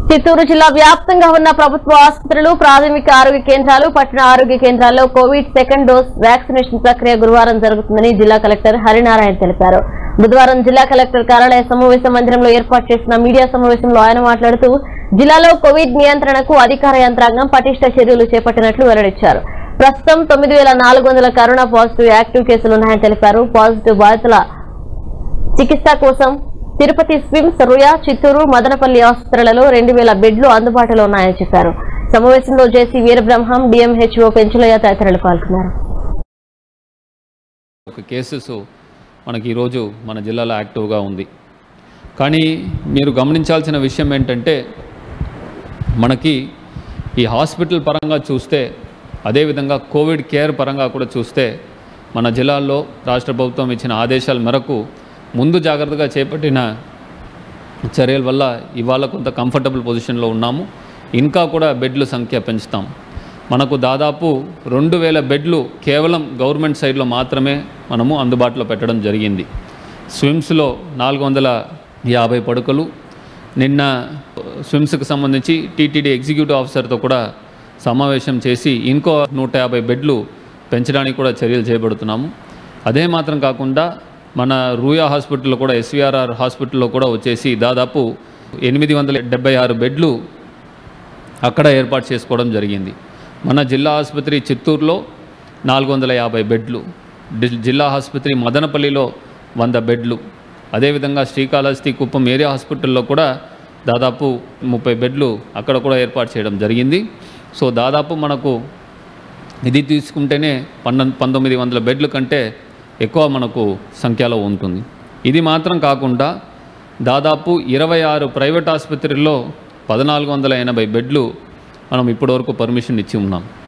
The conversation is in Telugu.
చిత్తూరు జిల్లా వ్యాప్తంగా ఉన్న ప్రభుత్వ ఆసుపత్రులు ప్రాథమిక ఆరోగ్య కేంద్రాలు పట్టణ ఆరోగ్య కేంద్రాల్లో కోవిడ్ సెకండ్ డోస్ వ్యాక్సినేషన్ ప్రక్రియ గురువారం జరుగుతుందని జిల్లా కలెక్టర్ హరినారాయణ తెలిపారు బుధవారం జిల్లా కలెక్టర్ కార్యాలయ సమావేశ మందిరంలో ఏర్పాటు చేసిన మీడియా సమావేశంలో ఆయన మాట్లాడుతూ జిల్లాలో కోవిడ్ నియంత్రణకు అధికార యంత్రాంగం పటిష్ట చర్యలు చేపట్టినట్లు వెల్లడించారు ప్రస్తుతం తొమ్మిది వేల నాలుగు వందల కరోనా పాజిటివ్ యాక్టివ్ కేసులున్నాయని తెలిపారు పాజిటివ్ బాధితుల చికిత్స కోసం తిరుపతి స్విమ్స్ రుయా చిత్తూరు మదనపల్లి ఆసుపత్రులలో రెండు వేల బెడ్లు అందుబాటులో ఉన్నాయని చెప్పారు సమావేశంలో జేసీ వీరబ్రహ్మం డిఎంహెచ్ఓ పెంచులయ్య తదితరులు పాల్గొన్నారు ఒక కేసెస్ మనకి ఈరోజు మన జిల్లాలో యాక్టివ్గా ఉంది కానీ మీరు గమనించాల్సిన విషయం ఏంటంటే మనకి ఈ హాస్పిటల్ పరంగా చూస్తే అదేవిధంగా కోవిడ్ కేర్ పరంగా కూడా చూస్తే మన జిల్లాల్లో రాష్ట్ర ప్రభుత్వం ఇచ్చిన ఆదేశాల మేరకు ముందు జాగ్రత్తగా చేపట్టిన చర్యల వల్ల ఇవాళ కొంత కంఫర్టబుల్ పొజిషన్లో ఉన్నాము ఇంకా కూడా బెడ్ల సంఖ్య పెంచుతాం మనకు దాదాపు రెండు వేల బెడ్లు కేవలం గవర్నమెంట్ సైడ్లో మాత్రమే మనము అందుబాటులో పెట్టడం జరిగింది స్విమ్స్లో నాలుగు వందల యాభై పడుకలు నిన్న స్విమ్స్కి సంబంధించి టీటీడీ ఎగ్జిక్యూటివ్ ఆఫీసర్తో కూడా సమావేశం చేసి ఇంకో నూట యాభై బెడ్లు పెంచడానికి కూడా చర్యలు చేపడుతున్నాము అదే మాత్రం కాకుండా మన రూయా హాస్పిటల్లో కూడా ఎస్విఆర్ఆర్ హాస్పిటల్లో కూడా వచ్చేసి దాదాపు ఎనిమిది వందల డెబ్బై ఆరు బెడ్లు అక్కడ ఏర్పాటు చేసుకోవడం జరిగింది మన జిల్లా ఆసుపత్రి చిత్తూరులో నాలుగు వందల యాభై బెడ్లు డి- జిల్లా ఆసుపత్రి మదనపల్లిలో వంద బెడ్లు అదేవిధంగా శ్రీకాళహస్తి కుప్పం ఏరియా హాస్పిటల్లో కూడా దాదాపు ముప్పై బెడ్లు అక్కడ కూడా ఏర్పాటు చేయడం జరిగింది సో దాదాపు మనకు ఇది తీసుకుంటేనే పన్నెండు పంతొమ్మిది వందల బెడ్ల కంటే ఎక్కువ మనకు సంఖ్యలో ఉంటుంది ఇది మాత్రం కాకుండా దాదాపు ఇరవై ఆరు ప్రైవేట్ ఆసుపత్రుల్లో పద్నాలుగు వందల ఎనభై బెడ్లు మనం ఇప్పటివరకు పర్మిషన్ ఇచ్చి ఉన్నాం